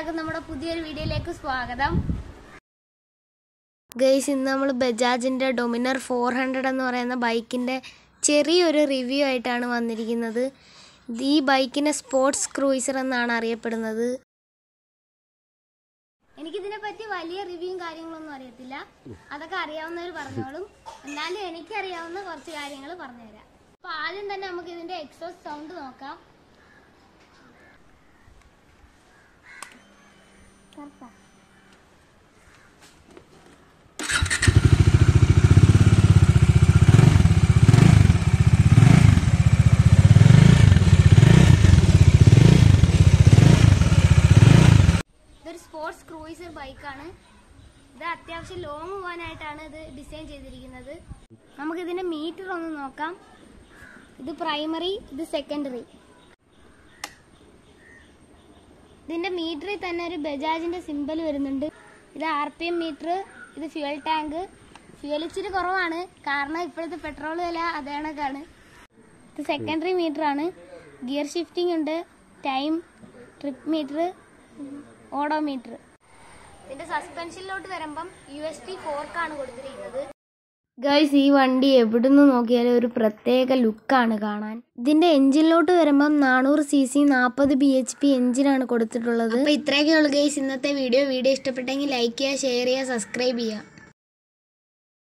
എല്ലാവർക്കും നമ്മുടെ പുതിയൊരു വീഡിയോയിലേക്ക് സ്വാഗതം ഗൈസ് ഇന്ന് നമ്മൾ ബജാജിൻ്റെ ഡൊമിനർ ഫോർ ഹൺഡ്രഡ് എന്ന് പറയുന്ന ബൈക്കിൻ്റെ ചെറിയൊരു റിവ്യൂ ആയിട്ടാണ് വന്നിരിക്കുന്നത് ഇത് ഈ ബൈക്കിനെ സ്പോർട്സ് ക്രൂയിസർ എന്നാണ് അറിയപ്പെടുന്നത് എനിക്കിതിനെ പറ്റി വലിയ റിവ്യൂവും കാര്യങ്ങളൊന്നും അറിയത്തില്ല അതൊക്കെ അറിയാവുന്നവർ പറഞ്ഞോളും എന്നാലും എനിക്കറിയാവുന്ന കുറച്ച് കാര്യങ്ങൾ പറഞ്ഞുതരാം അപ്പൊ ആദ്യം തന്നെ നമുക്ക് ഇതിന്റെ എക്സോസ് സൗണ്ട് നോക്കാം ഇതൊരു സ്പോർട്സ് ക്രൂയിസർ ബൈക്കാണ് ഇത് അത്യാവശ്യം ലോങ് പോകാനായിട്ടാണ് ഇത് ഡിസൈൻ ചെയ്തിരിക്കുന്നത് നമുക്ക് ഇതിന്റെ മീറ്റർ ഒന്ന് നോക്കാം ഇത് പ്രൈമറി ഇത് സെക്കൻഡറി ഇതിന്റെ മീറ്ററിൽ തന്നെ ഒരു ബജാജിന്റെ സിമ്പൽ വരുന്നുണ്ട് ഇത് ആർ പി എം മീറ്റർ ഇത് ഫ്യൂൽ ടാങ്ക് ഫ്യൂൽ ഇച്ചിരി കുറവാണ് കാരണം ഇപ്പോഴത്തെ പെട്രോൾ വില അതേ കണക്കാണ് ഇത് സെക്കൻഡറി മീറ്റർ ആണ് ഗിയർ ഷിഫ്റ്റിംഗ് ഉണ്ട് ടൈം ട്രിപ്പ് മീറ്റർ ഓഡോമീറ്റർ ഇതിന്റെ സസ്പെൻഷനിലോട്ട് വരുമ്പം യു എസ് ടി ഫോർക്കാണ് കൊടുത്തിരിക്കുന്നത് ഗൈസ് ഈ വണ്ടി എവിടുന്ന് നോക്കിയാലും ഒരു പ്രത്യേക ലുക്കാണ് കാണാൻ ഇതിൻ്റെ എഞ്ചിനിലോട്ട് വരുമ്പം നാനൂറ് സി സി നാൽപ്പത് ബി എച്ച് പി എഞ്ചിനാണ് കൊടുത്തിട്ടുള്ളത് അപ്പോൾ ഇത്രയൊക്കെ ഉള്ളു ഗൈസ് ഇന്നത്തെ വീഡിയോ വീഡിയോ ഇഷ്ടപ്പെട്ടെങ്കിൽ ലൈക്ക് ചെയ്യുക ഷെയർ ചെയ്യുക സബ്സ്ക്രൈബ് ചെയ്യുക